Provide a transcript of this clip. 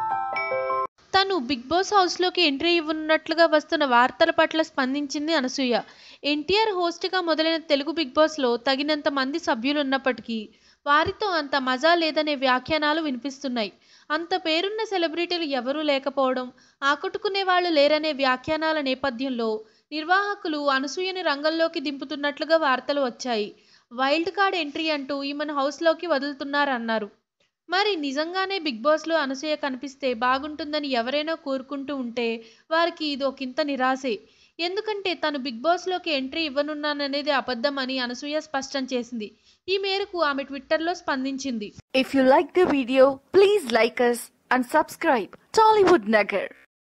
తను Bigg Boss హౌస్లోకి entry ఇవ్వనున్నట్లుగా వస్తున్న వార్తల పట్ల స్పందించింది అనసూయ ఎన్టీఆర్ హోస్ట్గా మొదలైన తెలుగు బిగ్ బాస్లో తగినంత మంది సభ్యులు ఉన్నప్పటికీ వారితో అంత మజా లేదనే వ్యాఖ్యానాలు వినిపిస్తున్నాయి అంత పేరున్న సెలబ్రిటీలు ఎవరూ లేకపోవడం ఆకట్టుకునే వాళ్ళు లేరనే వ్యాఖ్యానాల నేపథ్యంలో నిర్వాహకులు అనసూయని రంగంలోకి దింపుతున్నట్లుగా వార్తలు వచ్చాయి వైల్డ్ కార్డ్ ఎంట్రీ అంటూ ఈమెను హౌస్లోకి వదులుతున్నారన్నారు మరి నిజంగానే బిగ్ బాస్లో అనసూయ కనిపిస్తే బాగుంటుందని ఎవరైనా కోరుకుంటూ ఉంటే వారికి ఇది ఒకంత నిరాశే ఎందుకంటే తను బిగ్ బాస్లోకి ఎంట్రీ ఇవ్వనున్నాననేది అబద్ధం అని అనసూయ స్పష్టం చేసింది ఈ మేరకు ఆమె ట్విట్టర్లో స్పందించింది If you like the video, please like us and subscribe. Tollywood Nagar.